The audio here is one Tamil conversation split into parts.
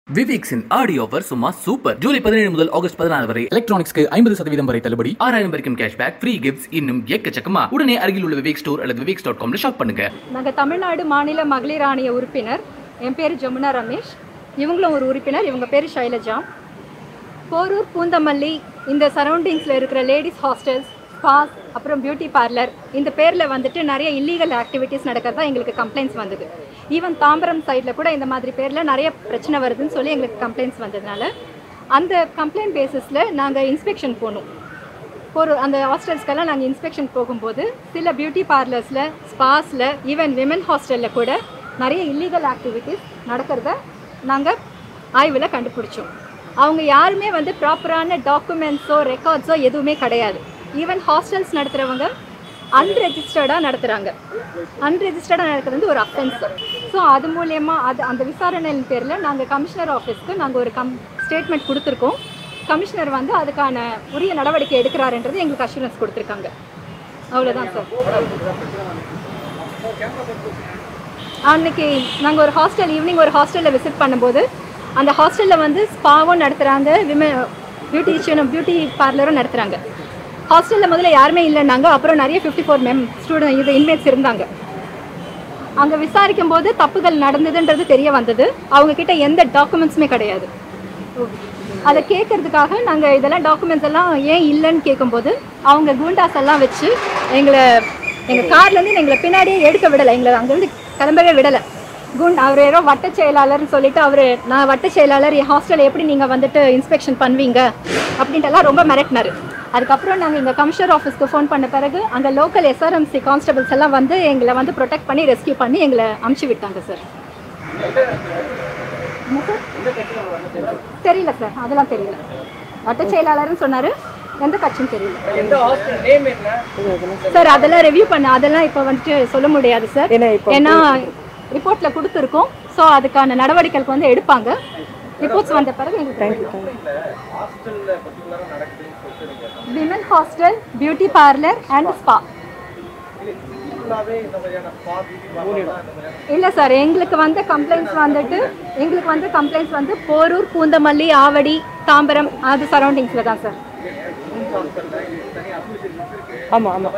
விவேக்ஸின் ஆடியோ ஆஃபர் சும்மா சூப்பர் ஜூலை பதினேழு முதல் ஆகஸ்ட் பதினாறு வரை எலக்ட்ரானிக்ஸ்க்கு ஐம்பது சதவீதம் வரை தள்ளுபடி ஆறாயிரம் வரைக்கும் கேஷ்பேக் ஃப்ரீ கிஃப்ட்ஸ் இன்னும் எக்கச்சக்கமா உடனே அருகில் உள்ள விவேக் ஸ்டோர் அல்லது விவேக்ஸ் டாட் காம்ல ஷாப் பண்ணுங்க நாங்கள் தமிழ்நாடு மாநில மகளிர் ஆணைய உறுப்பினர் என் பேர் ஜமுனா ரமேஷ் இவங்களும் ஒரு உறுப்பினர் இவங்க பேர் ஷைலஜா போரூர் பூந்தமல்லி இந்த சரௌண்டிங்ஸில் இருக்கிற லேடிஸ் ஹாஸ்டல்ஸ் ஸ்பாஸ் அப்புறம் பியூட்டி பார்லர் இந்த பேரில் வந்துட்டு நிறைய இல்லீகல் ஆக்டிவிட்டீஸ் நடக்கிறதா எங்களுக்கு கம்ப்ளைண்ட்ஸ் வந்தது ஈவன் தாம்பரம் சைடில் கூட இந்த மாதிரி பேரில் நிறைய பிரச்சனை வருதுன்னு சொல்லி எங்களுக்கு கம்ப்ளைண்ட்ஸ் வந்ததுனால அந்த கம்ப்ளைண்ட் பேசிஸில் நாங்கள் இன்ஸ்பெக்ஷன் போனோம் ஒரு அந்த ஹாஸ்டல்ஸ்க்கெல்லாம் நாங்கள் இன்ஸ்பெக்ஷன் போகும்போது சில பியூட்டி பார்லர்ஸில் ஸ்பாஸில் ஈவன் விமன் ஹாஸ்டலில் கூட நிறைய இல்லீகல் ஆக்டிவிட்டீஸ் நடக்கிறத நாங்கள் ஆய்வில் கண்டுபிடிச்சோம் அவங்க யாருமே வந்து ப்ராப்பரான டாக்குமெண்ட்ஸோ ரெக்கார்ட்ஸோ எதுவுமே கிடையாது ஈவன் ஹாஸ்டல்ஸ் நடத்துகிறவங்க அன்ரெஜிஸ்டர்டாக நடத்துகிறாங்க அன்ரெஜிஸ்டர்டாக நடக்கிறது வந்து ஒரு அஃபென்ஸ் ஸோ அது மூலயமா அது அந்த விசாரணையின் பேரில் நாங்கள் கமிஷனர் ஆஃபீஸ்க்கு நாங்கள் ஒரு கம் ஸ்டேட்மெண்ட் கொடுத்துருக்கோம் கமிஷனர் வந்து அதுக்கான உரிய நடவடிக்கை எடுக்கிறாருன்றது எங்களுக்கு அஷூரன்ஸ் கொடுத்துருக்காங்க அவ்வளோதான் சார் அன்னைக்கு நாங்கள் ஒரு ஹாஸ்டல் ஈவினிங் ஒரு ஹாஸ்டலில் விசிட் பண்ணும்போது அந்த ஹாஸ்டலில் வந்து ஸ்பாவும் நடத்துகிறாங்க விம பியூட்டிஷியனும் பியூட்டி பார்லரும் நடத்துகிறாங்க ஹாஸ்டலில் முதல்ல யாருமே இல்லைன்னாங்க அப்புறம் நிறைய ஃபிஃப்டி ஃபோர் மெம் ஸ்டூடெண்ட் இது இன்மேட்ஸ் இருந்தாங்க அங்கே விசாரிக்கும் போது தப்புகள் நடந்ததுன்றது தெரிய வந்தது அவங்க கிட்ட எந்த டாக்குமெண்ட்ஸுமே கிடையாது அதை கேட்கறதுக்காக நாங்கள் இதெல்லாம் டாக்குமெண்ட்ஸ் எல்லாம் ஏன் இல்லைன்னு கேட்கும்போது அவங்க கூண்டாஸ் எல்லாம் வச்சு எங்களை எங்கள் கார்லேருந்து எங்களை பின்னாடியே எடுக்க விடலை எங்களை அங்கேருந்து கிளம்பவே விடலை குண்ட் அவர் யாரோ வட்ட செயலாளர்னு சொல்லிட்டு அவர் நான் வட்ட செயலாளர் என் ஹாஸ்டல் எப்படி நீங்கள் வந்துட்டு இன்ஸ்பெக்ஷன் பண்ணுவீங்க அப்படின்ட்டு எல்லாம் ரொம்ப மிரட்டினாரு அதுக்கப்புறம் நாங்கள் எங்கள் கமிஷனர் ஆஃபீஸ்க்கு ஃபோன் பண்ண பிறகு அங்கே லோக்கல் எஸ்ஆர்எம்சி கான்ஸ்டபிள்ஸ் எல்லாம் வந்து எங்களை வந்து ப்ரொடெக்ட் பண்ணி ரெஸ்கியூ பண்ணி எங்களை அமுச்சு விட்டாங்க சார் என்ன சார் தெரியல சார் அதெல்லாம் தெரியல வட்ட செயலாளர்னு சொன்னாரு எந்த கட்சியும் தெரியல சார் அதெல்லாம் ரிவ்யூ பண்ண அதெல்லாம் இப்போ வந்துட்டு சொல்ல முடியாது சார் ஏன்னா ரிப்போர்ட்ல கொடுத்துருக்கோம் ஸோ அதுக்கான நடவடிக்கைகளுக்கு வந்து எடுப்பாங்க ரிப்போர்ட்ஸ் வந்த பிறகு எங்களுக்கு women hostel beauty parlour and spa இல்ல சார் எங்களுக்கு வந்து கம்ப்ளைண்ட்ஸ் வந்துட்டு எங்களுக்கு வந்து கம்ப்ளைண்ட்ஸ் வந்து போரூர் பூந்தமல்லி ஆவடி தாம்பரம் அது சரௌண்டிங்ஸ்ல தான் சார் ஆமா ஆமா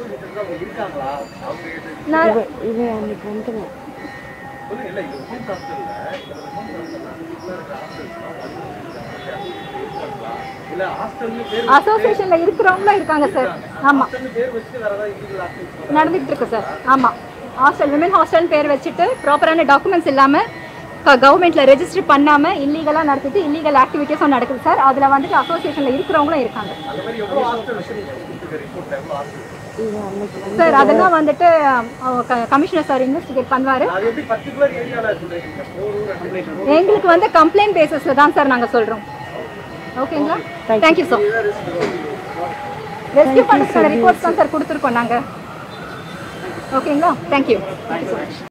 நான் இவன் அன்னைக்கு வந்துடும் அசோசியேஷன்ல இருக்கிறவங்களும் இருக்காங்க சார் ஆமா நடந்துட்டு இருக்கு சார் ஆமா ஹாஸ்டல் விமன் ஹாஸ்டல் பேர் வச்சுட்டு ப்ராப்பரான டாக்குமெண்ட்ஸ் இல்லாம கவர்மெண்ட்ல ரெஜிஸ்டர் பண்ணாம இல்லீகலா நடத்திட்டு இல்லீகல் ஆக்டிவிட்டீஸும் நடக்குது சார் அதுல வந்துட்டு அசோசியேஷன்ல இருக்கிறவங்களும் இருக்காங்க சார் அதெல்லாம் வந்துட்டு கமிஷனர் சார் இன்வெஸ்டிகேட் பண்ணுவாரு எங்களுக்கு வந்து கம்ப்ளைண்ட் பேசிஸ்ல தான் சார் நாங்க சொல்றோம் ஓகேங்களா தேங்க்யூ சார் ரெஸ்கியூ பண்ணுறதுக்கான ரிப்போர்ட்ஸ் தான் சார் கொடுத்துருக்கோம் நாங்கள் ஓகேங்களா தேங்க்யூ தேங்க்யூ ஸோ மச்